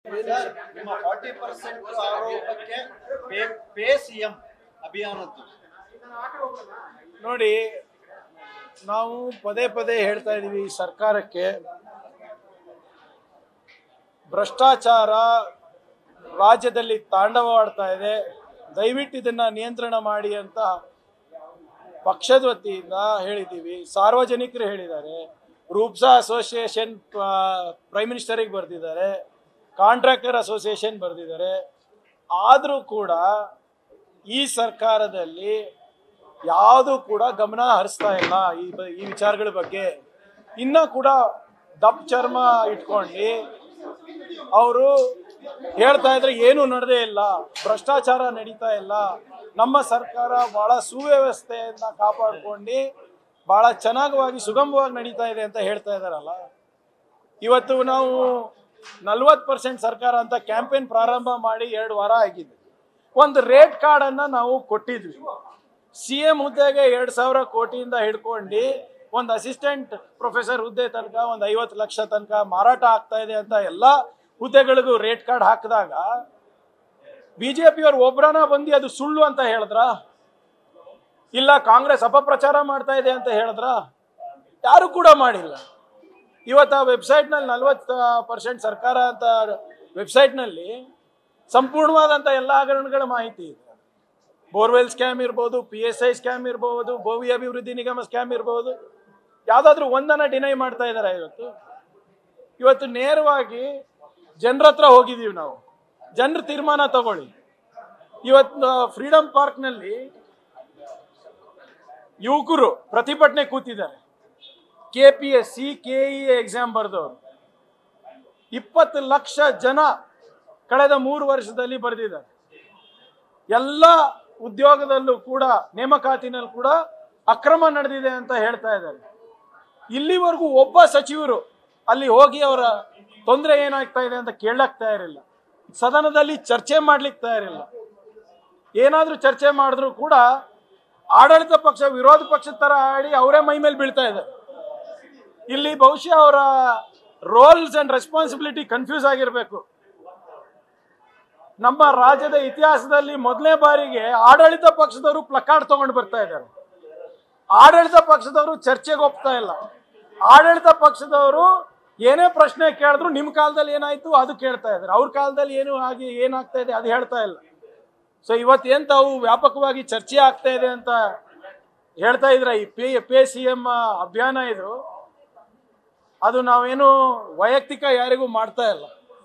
sir, ನಿಮ್ಮ forty percent ಆರೋಪಕ್ಕೆ ಪೇ- ಪೇ ಸಿಎಂ ಅಭಿಯಾನದ್ದು ನೋಡಿ ನಾವು ಪದೇ ಪದೇ ಹೇಳ್ತಾ ಇದೀವಿ ಈ ಸರ್ಕಾರಕ್ಕೆ ಭ್ರಷ್ಟಾಚಾರ ರಾಜ್ಯದಲ್ಲಿ ತಾಂಡವವಾಡ್ತಾ ಇದೆ ದಯವಿಟ್ಟು ಇದನ್ನ ನಿಯಂತ್ರಣ ಮಾಡಿ ಅಂತ ಪಕ್ಷದ ವತಿಯಿಂದ ಹೇಳಿದ್ದೀವಿ ಸಾರ್ವಜನಿಕರು ಹೇಳಿದ್ದಾರೆ ರೂಪ್ಸಾ ಅಸೋಸಿಯೇಷನ್ ಪ್ರೈಮ್ ಮಿನಿಸ್ಟರಿಗೆ ಬರೆದಿದ್ದಾರೆ ಕಾಂಟ್ರಾಕ್ಟರ್ ಅಸೋಸಿಯೇಷನ್ ಬರೆದಿದ್ದಾರೆ ಆದರೂ ಕೂಡ ಈ ಸರ್ಕಾರದಲ್ಲಿ ಯಾವುದು ಕೂಡ ಗಮನ ಹರಿಸ್ತಾ ಇಲ್ಲ ಈ ಬ- ಈ ವಿಚಾರಗಳ ಬಗ್ಗೆ ಇನ್ನ ಕೂಡ ದಪ್ಪ ಚರ್ಮ ಇಟ್ಕೊಂಡು ಅವರು ಹೇಳ್ತಾ ಇದ್ರೆ ಏನು ನಡೆದೇ ಇಲ್ಲ ಭ್ರಷ್ಟಾಚಾರ ನಡೀತಾ ಇಲ್ಲ ನಮ್ಮ ಸರ್ಕಾರ ಬಹಳ ಸುವ್ಯವಸ್ಥೆಯನ್ನ ಕಾಪಾಡ್ಕೊಂಡು ಬಹಳ ಚೆನ್ನಾಗವಾಗಿ ಸುಗಮವಾಗಿ ನಡೀತಾ ಇದೆ ಅಂತ ಹೇಳ್ತಾ ಇದಾರಲ್ಲ ಇವತ್ತು ನಾವು ನಲ್ವತ್ತು ಪರ್ಸೆಂಟ್ ಸರ್ಕಾರ ಅಂತ ಕ್ಯಾಂಪೇನ್ ಪ್ರಾರಂಭ ಮಾಡಿ ಎರಡು ವಾರ ಆಗಿದೆ ಒಂದು ರೇಟ್ ಕಾರ್ಡ್ ಅನ್ನ ನಾವು ಕೊಟ್ಟಿದ್ವಿ ಸಿ ಎಂ ಹುದ್ದೆಗೆ ಎರಡ್ ಸಾವಿರ ಕೋಟಿಯಿಂದ ಹಿಡ್ಕೊಂಡು ಒಂದು ಅಸಿಸ್ಟೆಂಟ್ ಪ್ರೊಫೆಸರ್ ಹುದ್ದೆ ತನಕ ಒಂದು ಐವತ್ತು ಲಕ್ಷ ತನಕ ಮಾರಾಟ ಆಗ್ತಾ ಇದೆ ಅಂತ ಎಲ್ಲ ಹುದ್ದೆಗಳಿಗೂ ರೇಟ್ ಕಾರ್ಡ್ ಹಾಕಿದಾಗ ಬಿಜೆಪಿಯವ್ರು ಒಬ್ರನ ಬಂದು ಅದು ಸುಳ್ಳು ಅಂತ ಹೇಳಿದ್ರ ಇಲ್ಲ ಕಾಂಗ್ರೆಸ್ ಅಪಪ್ರಚಾರ ಮಾಡ್ತಾ ಇದೆ ಅಂತ ಹೇಳಿದ್ರ ಯಾರು ಕೂಡ ಮಾಡಿಲ್ಲ ಇವತ್ತು ಆ ವೆಬ್ಸೈಟ್ನಲ್ಲಿ ನಲ್ವತ್ತು ಪರ್ಸೆಂಟ್ ಸರ್ಕಾರ ಅಂತ ವೆಬ್ಸೈಟ್ನಲ್ಲಿ ಸಂಪೂರ್ಣವಾದಂಥ ಎಲ್ಲ ಹಗರಣಗಳ ಮಾಹಿತಿ ಇದೆ ಬೋರ್ವೆಲ್ ಸ್ಕ್ಯಾಮ್ ಇರ್ಬೋದು ಪಿ ಎಸ್ ಐ ಸ್ಕ್ಯಾಮ್ ಇರ್ಬೋದು ಭೂಮಿ ಅಭಿವೃದ್ಧಿ ನಿಗಮ ಸ್ಕ್ಯಾಮ್ ಇರ್ಬೋದು ಯಾವುದಾದ್ರೂ ಒಂದನ್ನ ಡಿನೈ ಮಾಡ್ತಾ ಇದ್ದಾರೆ ಇವತ್ತು ಇವತ್ತು ನೇರವಾಗಿ ಜನರ ಹತ್ರ ಹೋಗಿದ್ದೀವಿ ನಾವು ಜನರ ತೀರ್ಮಾನ ತಗೊಳ್ಳಿ ಇವತ್ತು ಫ್ರೀಡಂ ಪಾರ್ಕ್ನಲ್ಲಿ ಯುವಕರು ಪ್ರತಿಭಟನೆ ಕೂತಿದ್ದಾರೆ K P S C K E exam ಬರೆದವರು ಇಪ್ಪತ್ತು ಲಕ್ಷ ಜನ ಕಳೆದ ಮೂರು ವರ್ಷದಲ್ಲಿ ಬರೆದಿದ್ದಾರೆ ಎಲ್ಲ ಉದ್ಯೋಗದಲ್ಲೂ ಕೂಡ ನೇಮಕಾತಿನಲ್ಲಿ ಕೂಡ ಅಕ್ರಮ ನಡೆದಿದೆ ಅಂತ ಹೇಳ್ತಾ ಇದ್ದಾರೆ ಇಲ್ಲಿವರೆಗೂ ಒಬ್ಬ ಸಚಿವರು ಅಲ್ಲಿ ಹೋಗಿ ಅವರ ತೊಂದರೆ ಏನಾಗ್ತಾ ಇದೆ ಅಂತ ಕೇಳಕ್ ತಯಾರಿಲ್ಲ ಸದನದಲ್ಲಿ ಚರ್ಚೆ ಮಾಡ್ಲಿಕ್ಕೆ ತಯಾರಿಲ್ಲ ಏನಾದ್ರೂ ಚರ್ಚೆ ಮಾಡಿದ್ರು ಕೂಡ ಆಡಳಿತ ಪಕ್ಷ ವಿರೋಧ ಪಕ್ಷದ ತರ ಆಡಿ ಅವರೇ ಮೈ ಮೇಲೆ ಬೀಳ್ತಾ ಇದ್ದಾರೆ ಇಲ್ಲಿ ಬಹುಶಃ ಅವರ ರೋಲ್ಸ್ ಅಂಡ್ ರೆಸ್ಪಾನ್ಸಿಬಿಲಿಟಿ ಕನ್ಫ್ಯೂಸ್ ಆಗಿರ್ಬೇಕು ನಮ್ಮ ರಾಜ್ಯದ ಇತಿಹಾಸದಲ್ಲಿ ಮೊದಲನೇ ಬಾರಿಗೆ ಆಡಳಿತ ಪಕ್ಷದವರು ಪ್ಲಕಾರ್ಡ್ ತಗೊಂಡು ಬರ್ತಾ ಇದ್ದಾರೆ ಆಡಳಿತ ಪಕ್ಷದವರು ಚರ್ಚೆಗೆ ಒಪ್ತಾ ಇಲ್ಲ ಆಡಳಿತ ಪಕ್ಷದವರು ಏನೇ ಪ್ರಶ್ನೆ ಕೇಳಿದ್ರು ನಿಮ್ಮ ಕಾಲದಲ್ಲಿ ಏನಾಯ್ತು ಅದು ಕೇಳ್ತಾ ಇದ್ದಾರೆ ಅವ್ರ ಕಾಲದಲ್ಲಿ ಏನು ಆಗಿ ಏನಾಗ್ತಾ ಇದೆ ಅದು ಹೇಳ್ತಾ ಇಲ್ಲ ಸೊ ಇವತ್ತೇನ್ ತಾವು ವ್ಯಾಪಕವಾಗಿ ಚರ್ಚೆ ಆಗ್ತಾ ಇದೆ ಅಂತ ಹೇಳ್ತಾ ಇದ್ರ ಈ ಪೇ ಪೇ ಸಿ ಎಂ ಅಭಿಯಾನ ಇದು ಅದು ನಾವೇನು ವೈಯಕ್ತಿಕ ಯಾರಿಗೂ ಮಾಡ್ತಾ ಇಲ್ಲ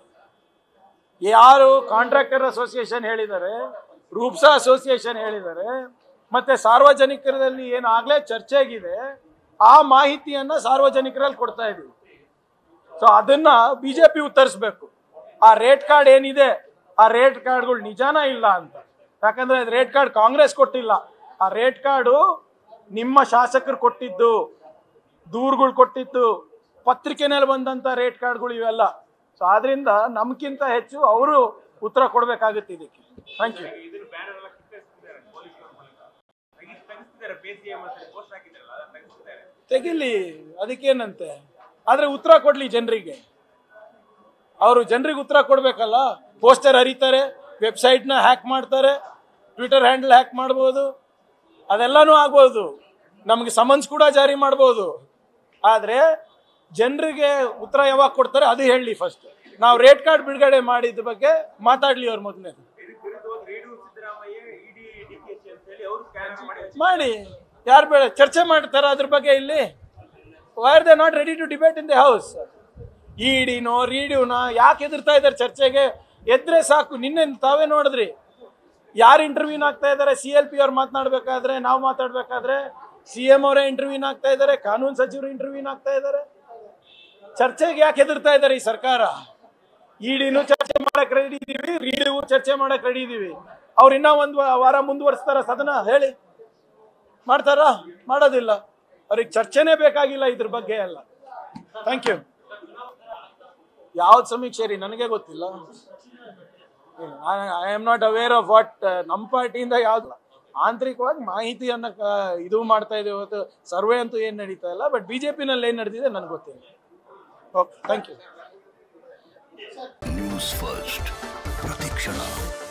ಯಾರು ಕಾಂಟ್ರಾಕ್ಟರ್ ಅಸೋಸಿಯೇಷನ್ ಹೇಳಿದ್ದಾರೆ ರೂಪ್ಸಾ ಅಸೋಸಿಯೇಷನ್ ಹೇಳಿದ್ದಾರೆ ಮತ್ತೆ ಸಾರ್ವಜನಿಕರಲ್ಲಿ ಏನಾಗ್ಲೇ ಚರ್ಚೆ ಆಗಿದೆ ಆ ಮಾಹಿತಿಯನ್ನ ಸಾರ್ವಜನಿಕರಲ್ಲಿ ಕೊಡ್ತಾ ಇದೀವಿ ಸೊ ಅದನ್ನ ಬಿಜೆಪಿ ಉತ್ತರಿಸ್ಬೇಕು ಆ ರೇಟ್ ಕಾರ್ಡ್ ಏನಿದೆ ಆ ರೇಟ್ ಕಾರ್ಡ್ಗಳು ನಿಜಾನ ಇಲ್ಲ ಅಂತ ಯಾಕಂದ್ರೆ ರೇಟ್ ಕಾರ್ಡ್ ಕಾಂಗ್ರೆಸ್ ಕೊಟ್ಟಿಲ್ಲ ಆ ರೇಟ್ ಕಾರ್ಡು ನಿಮ್ಮ ಶಾಸಕರು ಕೊಟ್ಟಿದ್ದು ದೂರುಗಳು ಕೊಟ್ಟಿದ್ದು ಪತ್ರಿಕೆನಲ್ಲಿ ಬಂದಂತ ರೇಟ್ ಕಾರ್ಡ್ಗಳು ಇವೆಲ್ಲ ಸೊ ಆದ್ರಿಂದ ನಮ್ಗಿಂತ ಹೆಚ್ಚು ಅವರು ಉತ್ತರ ಕೊಡ್ಬೇಕಾಗುತ್ತೆ ಇದಕ್ಕೆ ಥ್ಯಾಂಕ್ ಯು ಇದನ್ನು ಬ್ಯಾನರ್ ಎಲ್ಲ ಕಿತ್ತಿದ್ದಾರೆ ಪೊಲೀಸರ ಮೂಲಕ ತೆಗಿ ತೆಗಿಸ್ತಿದ್ದಾರೆ ಪೇ ಸಿ ಎಂ ಅಂತ ಪೋಸ್ಟ್ ಹಾಕಿದ್ದಾರಲ್ಲ ಅದನ್ನ ತೆಗಿಸ್ತಿದ್ದಾರೆ ತೆಗಿಲಿ ಅದಕ್ಕೇನಂತೆ ಆದ್ರೆ ಉತ್ತರ ಕೊಡ್ಲಿ ಜನರಿಗೆ ಅವರು ಜನರಿಗೆ ಉತ್ತರ ಕೊಡ್ಬೇಕಲ್ಲ ಪೋಸ್ಟರ್ ಹರಿತಾರೆ ವೆಬ್ಸೈಟ್ನ ಹ್ಯಾಕ್ ಮಾಡ್ತಾರೆ ಟ್ವಿಟರ್ ಹ್ಯಾಂಡಲ್ ಹ್ಯಾಕ್ ಮಾಡ್ಬೋದು ಅದೆಲ್ಲಾನು ಆಗ್ಬೋದು ನಮಗೆ ಸಮನ್ಸ್ ಕೂಡ ಜಾರಿ ಮಾಡ್ಬೋದು ಆದ್ರೆ ಜನರಿಗೆ ಉತ್ತರ ಯಾವಾಗ ಕೊಡ್ತಾರೆ ಅದು ಹೇಳಲಿ ಫಸ್ಟ್ ನಾವು ರೇಟ್ ಕಾರ್ಡ್ ಬಿಡುಗಡೆ ಮಾಡಿದ ಬಗ್ಗೆ ಮಾತಾಡ್ಲಿ ಅವ್ರ ಮೊದಲೇ ಇದಕ್ಕೆ ವಿರುದ್ಧವಾಗಿ radio Siddaramaiah ED D K ಶಿ ಅಂತ ಹೇಳಿ ಅವರು ಸ್ಕ್ಯಾನ್ ಮಾಡಿ ಮಾಡಿ ಯಾರು ಬೇಡ ಚರ್ಚೆ ಮಾಡ್ತಾರ ಅದ್ರ ಬಗ್ಗೆ ಇಲ್ಲಿ why are they not ready to debate in the house ಇಡಿನೋ ರೀಡಿಯೋನ ಯಾಕೆ ಎದುರ್ತಾ ಇದ್ದಾರೆ ಚರ್ಚೆಗೆ ಎದ್ರೆ ಸಾಕು ನಿನ್ನೆ ತಾವೇ ನೋಡಿದ್ರಿ ಯಾರು ಇಂಟರ್ವ್ಯೂನ್ ಆಗ್ತಾ ಇದ್ದಾರೆ ಸಿ ಎಲ್ ಪಿ ಅವ್ರು ಮಾತನಾಡ್ಬೇಕಾದ್ರೆ ನಾವು ಮಾತಾಡ್ಬೇಕಾದ್ರೆ ಸಿ ಎಂ ಅವರೇ ಇಂಟರ್ವ್ಯೂನ್ ಆಗ್ತಾ ಇದ್ದಾರೆ ಕಾನೂನು ಸಚಿವರು ಇಂಟರ್ವ್ಯೂನ್ ಆಗ್ತಾ ಇದ್ದಾರೆ ಚರ್ಚೆಗೆ ಯಾಕೆ ಹೆದರ್ತಾ ಇದ್ದಾರೆ ಈ ಸರ್ಕಾರ ಇಡಿನೂ ಚರ್ಚೆ ಮಾಡಕ್ ರೆಡಿ ಇದೀವಿ ರೀಡಿಗೂ ಚರ್ಚೆ ಮಾಡಕ್ ರೆಡಿ ಇದೀವಿ ಅವ್ರು ಇನ್ನ ಒಂದ್ ವಾ- ವಾರ ಮುಂದುವರಿಸ್ತಾರ ಸದನ ಹೇಳಿ ಮಾಡ್ತಾರಾ ಮಾಡೋದಿಲ್ಲ ಅವ್ರಿಗೆ ಚರ್ಚೆನೇ ಬೇಕಾಗಿಲ್ಲ ಇದ್ರ ಬಗ್ಗೆ ಎಲ್ಲ ಥ್ಯಾಂಕ್ ಯು ಯಾವ್ದು ಸಮೀಕ್ಷೆ ರೀ ನನಗೆ ಗೊತ್ತಿಲ್ಲ I am not aware of what ನಮ್ಮ ಪಾರ್ಟಿಯಿಂದ ಯಾವ್ದು ಆಂತರಿಕವಾಗಿ ಮಾಹಿತಿಯನ್ನ ಕ- ಇದು ಮಾಡ್ತಾ ಇದೆ ಇವತ್ತು ಸರ್ವೆ ಅಂತೂ ಏನ್ ನಡೀತಾ ಇಲ್ಲ ಬಟ್ ಬಿಜೆಪಿನಲ್ಲಿ ಏನ್ ನಡೆದಿದೆ ನನಗೆ ಗೊತ್ತಿಲ್ಲ okay thank you News First ಪ್ರತಿಕ್ಷಣ